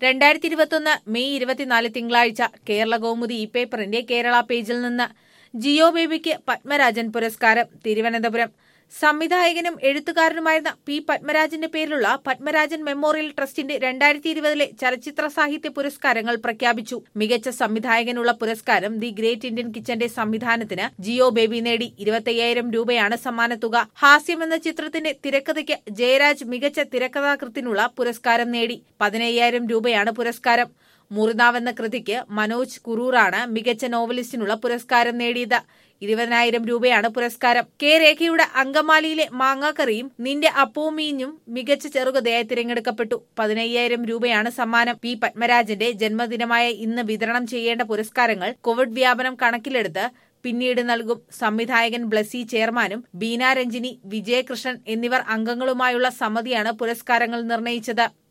രണ്ടായിരത്തി ഇരുപത്തൊന്ന് മെയ് ഇരുപത്തിനാല് തിങ്കളാഴ്ച കേരള കൗമുദി ഇ പേപ്പറിന്റെ കേരള പേജിൽ നിന്ന് ജിയോ ബേബിക്ക് പത്മരാജൻ പുരസ്കാരം തിരുവനന്തപുരം സംവിധായകനും എഴുത്തുകാരനുമായിരുന്ന പി പത്മരാജന്റെ പേരിലുള്ള പത്മരാജൻ മെമ്മോറിയൽ ട്രസ്റ്റിന്റെ രണ്ടായിരത്തി ഇരുപതിലെ ചലച്ചിത്ര സാഹിത്യ പുരസ്കാരങ്ങൾ പ്രഖ്യാപിച്ചു മികച്ച സംവിധായകനുള്ള പുരസ്കാരം ദി ഗ്രേറ്റ് ഇന്ത്യൻ കിച്ചന്റെ സംവിധാനത്തിന് ജിയോ ബേബി നേടി ഇരുപത്തയ്യായിരം രൂപയാണ് സമ്മാനത്തുക ഹാസ്യം എന്ന ചിത്രത്തിന്റെ തിരക്കഥയ്ക്ക് ജയരാജ് മികച്ച തിരക്കഥാകൃത്തിനുള്ള പുരസ്കാരം നേടി പതിനയ്യായിരം രൂപയാണ് പുരസ്കാരം മുറിനാവ് എന്ന കൃതിക്ക് മനോജ് കുറൂറാണ് മികച്ച നോവലിസ്റ്റിനുള്ള പുരസ്കാരം നേടിയത് ഇരുപതിനായിരം രൂപയാണ് പുരസ്കാരം കെ രേഖയുടെ അങ്കമാലിയിലെ മാങ്ങാക്കറിയും നിന്റെ അപ്പൂമീഞ്ഞും മികച്ച ചെറുകഥയായി തിരഞ്ഞെടുക്കപ്പെട്ടു പതിനയ്യായിരം രൂപയാണ് സമ്മാനം പി പത്മരാജന്റെ ജന്മദിനമായ ഇന്ന് വിതരണം ചെയ്യേണ്ട പുരസ്കാരങ്ങൾ കോവിഡ് വ്യാപനം കണക്കിലെടുത്ത് പിന്നീട് നൽകും സംവിധായകൻ ബ്ലസി ചെയർമാനും ബീന രഞ്ജിനി വിജയകൃഷ്ണൻ എന്നിവർ അംഗങ്ങളുമായുള്ള സമിതിയാണ് പുരസ്കാരങ്ങൾ നിർണയിച്ചത്